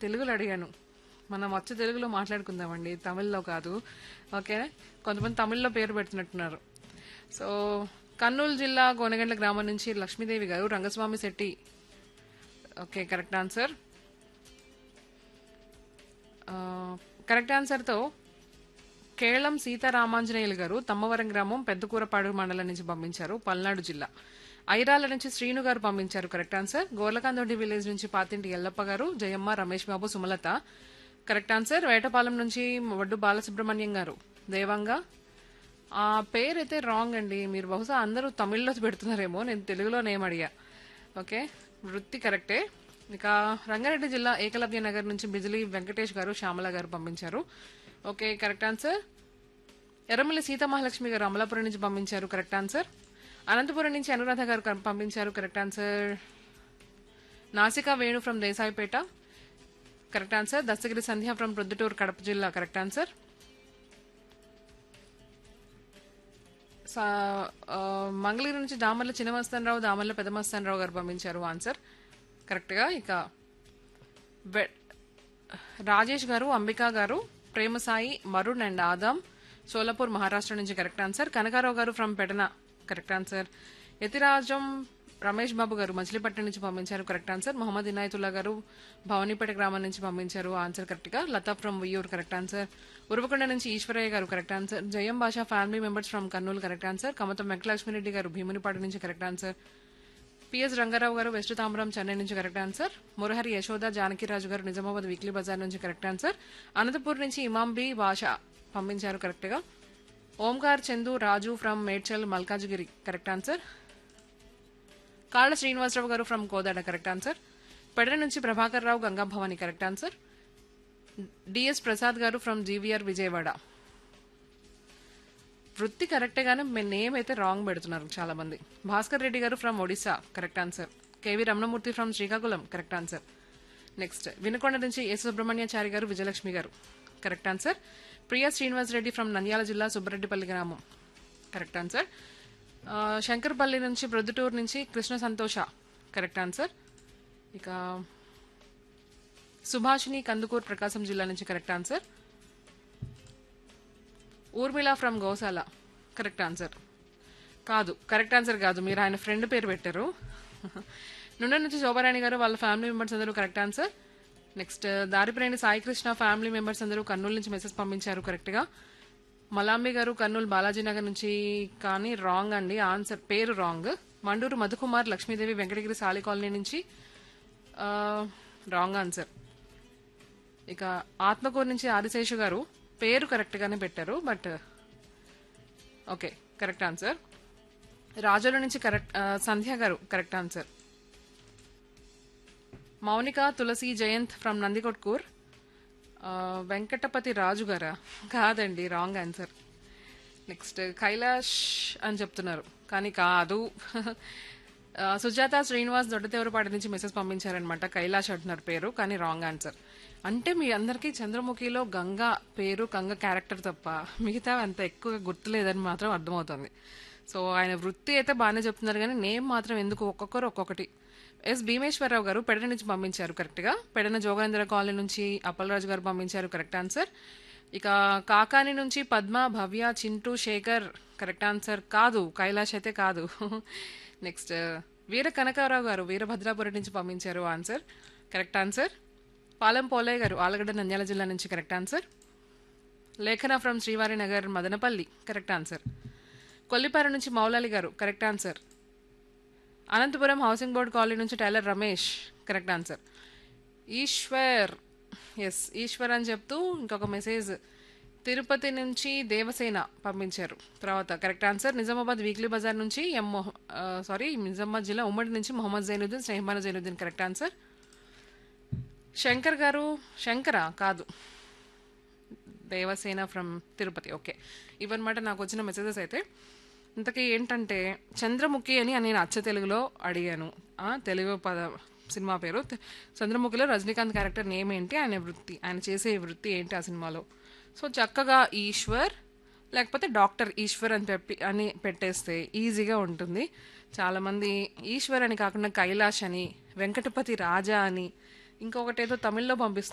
తెలుగులో అడిగాను మనం వచ్చే తెలుగులో మాట్లాడుకుందామండి తమిళ్లో కాదు ఓకే కొంతమంది తమిళ్లో పేరు పెడుతున్నట్టున్నారు సో కర్నూలు జిల్లా గోనగండ్ల గ్రామం నుంచి లక్ష్మీదేవి గారు Rangaswamy Shetty okay correct answer correct ఆన్సర్తో కేళం సీతారామాంజనేయులు గారు తమ్మవరం గ్రామం పెద్దకూరపాడు మండలం నుంచి పంపించారు పల్నాడు జిల్లా ఐరాల నుంచి శ్రీను గారు పంపించారు కరెక్ట్ ఆన్సర్ గోర్లకాందొడ్డి విలేజ్ నుంచి పాతింటి ఎల్లప్ప గారు జయమ్మ రమేష్ బాబు సుమలత కరెక్ట్ ఆన్సర్ వేటపాలెం నుంచి వడ్డు బాలసుబ్రహ్మణ్యం గారు దేవంగా ఆ పేరు అయితే రాంగ్ అండి మీరు బహుశా అందరూ తమిళ్లో పెడుతున్నారేమో నేను తెలుగులో నేమ్ అడిగా ఓకే వృత్తి కరెక్టే ఇక రంగారెడ్డి జిల్లా ఏకలవ్య నగర్ నుంచి బిజిలీ వెంకటేష్ గారు శ్యామల గారు పంపించారు okay correct answer Erramalli Seethamahalakshmi గారు అమలాపురం నుంచి పంపించారు కరెక్ట్ ఆన్సర్ అనంతపురం నుంచి అనురాధ గారు కర- పంపించారు correct answer Nasika Venu from Desaipet correct answer Dastagiri Sandhya from Proddatur Kadapa జిల్లా కరెక్ట్ ఆన్సర్ సా- ఆ, మంగళగిరి నుంచి దామర్ల చిన్నమస్తానరావు దామర్ల పెద్దమస్తానరావు గారు పంపించారు ఆన్సర్ కరెక్ట్గా ఇక వె- రాజేష్ గారు అంబికా గారు ప్రేమ సాయి మరుణ్ అండ్ ఆదాం సోలాపూర్ మహారాష్ట్ర నుంచి కరెక్ట్ ఆన్సర్ కనకారావు గారు from Pedana correct answer Yathirajam Ramesh Babu గారు మచిలీపట్నం నుంచి పంపించారు కరెక్ట్ ఆన్సర్ మొహమ్మద్ ఇనాయతుల్లా గారు భవానీపేట గ్రామం నుంచి పంపించారు ఆన్సర్ కరెక్ట్ గా Latha from Uyyuru correct answer Uravakonda నుంచి ఈశ్వరయ్య గారు correct answer Jayam Basha family members from Kurnool correct answer Kamatham Venkatalakshmireddy గారు భీమునిపాడు నుంచి కరెక్ట్ ఆన్సర్ పిఎస్ రంగారావు గారు వెస్ట్ తాంబరం చెన్నై నుంచి కరెక్ట్ ఆన్సర్ మురహరి యశోద జానకిరాజు గారు నిజామాబాద్ వీక్లీ బజార్ నుంచి కరెక్ట్ ఆన్సర్ అనంతపూర్ నుంచి ఇమాం బి భాష పంపించారు కరెక్ట్ గా Omkar Chandu Raju from Medchal Malkajgiri correct answer Kalla Srinivasarao గారు from Kodad correct answer Pedara నుంచి Prabhakar Rao Ganga Bhavani correct answer D S Prasad గారు ఫ్రమ్ జీవీఆర్ విజయవాడ వృత్తి కరెక్టే కానీ మీ నేమ్ అయితే రాంగ్ పెడుతున్నారు చాలా మంది భాస్కర్ రెడ్డి గారు from Odisha correct answer K V Ramanamurthy from Srikakulam correct answer next Vinukonda నుంచి ఎస్ సుబ్రహ్మణ్యాచారి గారు విజయలక్ష్మి గారు correct answer Priya Srinivas Reddy from Nandyal జిల్లా సుబ్బరెడ్డిపల్లి గ్రామం కరెక్ట్ ఆన్సర్ ఆ, శంకర్పల్లి నుంచి ప్రొద్దుటూరు నుంచి కృష్ణ సంతోష కరెక్ట్ ఆన్సర్ ఇక సుభాషిని కందుకూరు ప్రకాశం జిల్లా నుంచి correct answer Urmila from Goshala correct answer కాదు కరెక్ట్ ఆన్సర్ కాదు మీరు ఆయన ఫ్రెండ్ పేరు పెట్టారు నుండి నుంచి శోభారాణి గారు వాళ్ళ ఫ్యామిలీ మెంబర్స్ అందరూ correct answer next Daripreni Saikrishna family members అందరూ కర్నూలు నుంచి మెసేజ్ పంపించారు కరెక్ట్గా మలాంబి గారు కర్నూలు బాలాజీ నగర్ నుంచి కానీ రాంగ్ అండి ఆన్సర్ పేరు రాంగ్ మండూరు మధుకుమార్ లక్ష్మీదేవి వెంకటగిరి సాలి కాలనీ నుంచి రాంగ్ ఆన్సర్ ఇక ఆత్మకూరు నుంచి ఆదిశేషు గారు పేరు కరెక్ట్ గానే పెట్టారు బట్ ఓకే కరెక్ట్ ఆన్సర్ రాజుల నుంచి కరెక్ట్ ఆ, సంధ్య గారు correct answer Mounika Tulasi Jayant from Nandikotkur ఆ, వెంకటపతి రాజు గారా కాదండి రాంగ్ ఆన్సర్ నెక్స్ట్ కైలాష్ అని చెప్తున్నారు కానీ కాదు ఆ, సుజాత శ్రీనివాస్ దొడ్డతెవరపాటి నుంచి మెసేజ్ పంపించారనమాట కైలాష్ అంటున్నారు పేరు కానీ రాంగ్ ఆన్సర్ అంటే మీ అందరికీ చంద్రముఖిలో గంగా పేరు గంగ క్యారెక్టర్ తప్ప మిగతా అంత ఎక్కువగా గుర్తులేదని మాత్రం అర్థమవుతుంది సో ఆయన వృత్తి అయితే బాగానే చెప్తున్నారు కానీ నేమ్ మాత్రం ఎందుకు ఒక్కొక్కరు ఒక్కొక్కటి ఎస్ భీమేశ్వరరావు గారు పెడన నుంచి పంపించారు కరెక్ట్గా పెడన జోగేంద్ర కాలనీ నుంచి అప్పలరాజు గారు పంపించారు కరెక్ట్ ఆన్సర్ ఇక కాకాని నుంచి పద్మ భవ్య చింటూ శేఖర్ కరెక్ట్ ఆన్సర్ కాదు కైలాష్ అయితే కాదు నెక్స్ట్ వీర కనకారావు గారు వీరభద్రాపురం నుంచి పంపించారు answer correct answer Palem Polaiah గారు ఆలగడ్డ నంద్యాల జిల్లా నుంచి correct answer Lekhana from Srivari Nagar Madanapalli correct answer Kollipara నుంచి మౌలాలి గారు correct answer Anantapur housing board colony నుంచి tailor Ramesh correct answer Eshwar S Eshwar అని చెప్తూ ఇంకొక మెసేజ్ తిరుపతి నుంచి దేవసేన పంపించారు తర్వాత correct answer Nizamabad weekly Bazaar నుంచి ఎం మొహ- ఆ, సారీ నిజామాబాద్ జిల్లా ఉమ్మడి నుంచి మొహమ్మద్ జైనుద్దీన్ స్నేహమాన జైనుద్దీన్ కరెక్ట్ ఆన్సర్ శంకర్ గారు శంకరా కాదు దేవసేన ఫ్రమ్ తిరుపతి ఓకే ఇవన్నమాట నాకు వచ్చిన మెసేజెస్ అయితే ఇంతకీ ఏంటంటే చంద్రముఖి అని నేను అచ్చ తెలుగులో అడిగాను ఆ, తెలుగు పద సినిమా పేరు తె- చంద్రముఖిలో రజనీకాంత్ క్యారెక్టర్ నేమ్ ఏంటి ఆయన వృత్తి ఆయన చేసే వృత్తి ఏంటి ఆ సినిమాలో సో చక్కగా ఈశ్వర్ లేకపోతే డాక్టర్ ఈశ్వర్ అని చెప్పి అని పెట్టేస్తే ఈజీగా ఉంటుంది చాలామంది ఈశ్వర్ అని కాకుండా కైలాష్ అని వెంకటపతి రాజా అని ఇంకొకటి ఏదో తమిళ్లో పంపిస్తున్నారు